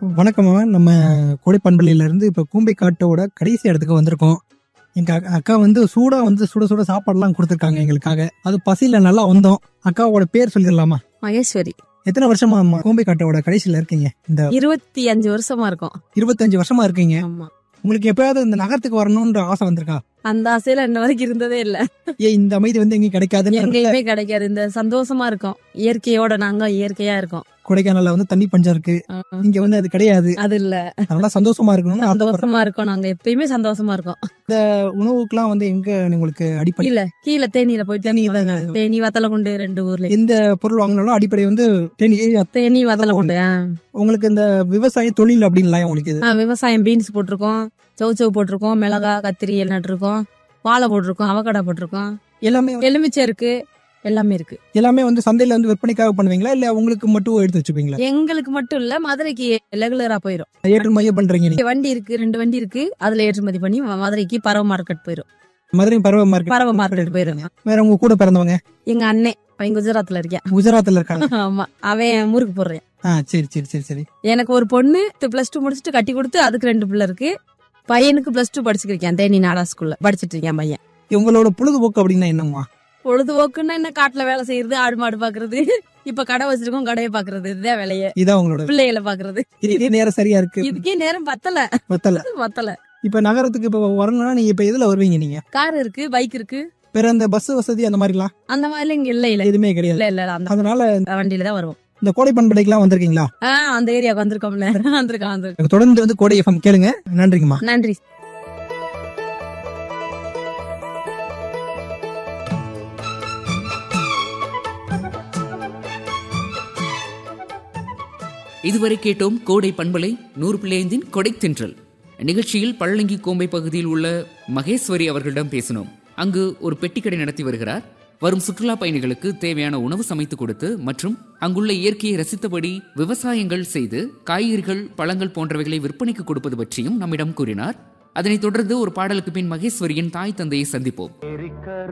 வணக்கம் நம்ம கோடைப்பண்பள்ளியில இருந்து இப்போ கூம்பை காட்டோட கடைசி இடத்துக்கு வந்திருக்கோம் எங்க அக்கா- அக்கா வந்து சூடா வந்து சுட சுட சாப்பாடுலாம் கொடுத்துருக்காங்க எங்களுக்காக அது பசியில நல்லா வந்தோம் அக்காவோட பேர் சொல்லிடலாமா மகேஸ்வரி எத்தனை வருஷமா அம்மா கூம்பை காட்டோட கடைசியில இருக்கீங்க இந்த இருபத்தி அஞ்சு வருஷமா இருக்கும் இருபத்தஞ்சு வருஷமா இருக்கீங்க ஆமா உங்களுக்கு எப்பயாவது இந்த நகரத்துக்கு வரணும்ன்ற ஆசை வந்திருக்கா அந்த ஆசையில இன்ன வரைக்கும் இருந்ததே இல்ல ஏ இந்த அமைதி வந்து எங்கேயும் கிடைக்காதுன்னு எங்கேயுமே கிடைக்காது இந்த சந்தோஷமா இருக்கும் இயற்கையோட நாங்க இயற்கையா இருக்கோம் கொடைக்கானல்ல வந்து தண்ணி பஞ்சம் இருக்கு ஆ. இங்க வந்து அது கிடையாது அது இல்ல அதனால சந்தோஷமா இருக்கணும்னு ஆசைப்படுறேன். சந்தோஷமா இருக்கோம் நாங்க எப்பயுமே சந்தோஷமா இருக்கோம் உணவுக்குலாம் வந்து எங்க உங்களுக்கு அடிப்படை இல்ல கீழே தேனியில போயிட்டு தேனி தாங்க. தேனி வத்தல கொண்டு ரெண்டு ஊர்ல எந்த பொருள் வாங்கினாலும் அடிப்படை வந்து தேனி தேனி வத்தல கொண்டு ஆ. உங்களுக்கு இந்த விவசாய தொழில் அப்படின்லாம் உங்களுக்கு இது ஆ, விவசாயம் பீன்ஸ் போட்டிருக்கோம் சவு சவு போட்டிருக்கோம் மிளகா கத்திரி எல்லாம் நட்டிருக்கோம் வாழை போட்டிருக்கோம் அவக்கடை போட்டிருக்கோம் எல்லாமே எலுமிச்சை இருக்கு எல்லாமே இருக்கு எல்லாமே வந்து சந்தையில வந்து விற்பனைக்காக பண்ணுவீங்களா இல்ல உங்களுக்கு மட்டும் எடுத்து வச்சுப்பீங்களா எங்களுக்கு மட்டும் இல்ல மதுரைக்கு ரெகுலரா போயிரும் ஏற்றுமதியே பண்றீங்க நீங்க வண்டி இருக்கு ரெண்டு வண்டி இருக்கு அதுல ஏற்றுமதி பண்ணி மதுரைக்கு பறவை மார்க்கெட் போயிரும் மதுரை பருவ மார்க்கெட் பறவை மார்க்கெட் போயிருங்க வேற உங்க கூட பிறந்தவங்க எங்க அண்ணன் அவன் குஜராத்ல இருக்கேன் குஜராத்ல இருக்காங்க ஆமா அவன் முறுக்கு போடுறேன் ஆ சரி சரி சரி சரி எனக்கு ஒரு பொண்ணு பிளஸ் டூ முடிச்சுட்டு கட்டி கொடுத்து அதுக்கு ரெண்டு பிள்ளை இருக்கு பையனுக்கு பிளஸ் டூ படிச்சுக்கிருக்கேன் தேனி நாடா ஸ்கூல்ல படிச்சிட்டு இருக்கேன் பையன் உங்களோட பொழுதுபோக்கு அப்படின்னா என்னம்மா பொழுதுபோக்குன்னா என்ன காட்டுல வேலை செய்யறது ஆடு மாடு பாக்குறது இப்ப கடை வச்சிருக்கோம் கடையை பாக்குறது இதுதான் வேலையே இதான் உங்களோட பிள்ளைகளை பாக்குறது இதே நேரம் சரியா இருக்கு இதுக்கே நேரம் பத்தல பத்தல பத்தல இப்ப நகரத்துக்கு இப்ப வரணும்னா நீங்க இப்ப எதுல வருவீங்க நீங்க கார் இருக்கு பைக் இருக்கு வேற அந்த பஸ் வசதி அந்த மாதிரிலாம் அந்த மாதிரிலாம் இங்க இல்ல இல்ல எதுவுமே கிடையாது இல்ல இல்ல அந்த அதனால வண்டியில தான் வருவோம் இந்த கோடை பண்படைக்கெல்லாம் வந்திருக்கீங்களா ஆஹ் அந்த ஏரியாவுக்கு வந்திருக்கோம்ல வந்திருக்கோம் வந்திருக்கோம் தொடர்ந்து வந்து கோடை எஃப்எம் கேளுங்க நன்றிங்கம்மா நன்றி இதுவரை கேட்டோம் கோடை பண்பலை நூறு பிள்ளைந்தின் கொடை தென்றல் நிகழ்ச்சியில் பள்ளங்கி கோம்பை பகுதியில் உள்ள மகேஸ்வரி அவர்களிடம் பேசினோம் அங்கு ஒரு பெட்டிக்கடை நடத்தி வருகிறார் வரும் சுற்றுலா பயணிகளுக்கு தேவையான உணவு சமைத்து கொடுத்து மற்றும் அங்குள்ள இயற்கையை ரசித்தபடி விவசாயங்கள் செய்து காய்கறிகள் பழங்கள் போன்றவைகளை விற்பனைக்கு கொடுப்பது பற்றியும் நம்மிடம் கூறினார் அதனைத் தொடர்ந்து ஒரு பாடலுக்கு பின் மகேஸ்வரியின் தாய் தந்தையை சந்திப்போம்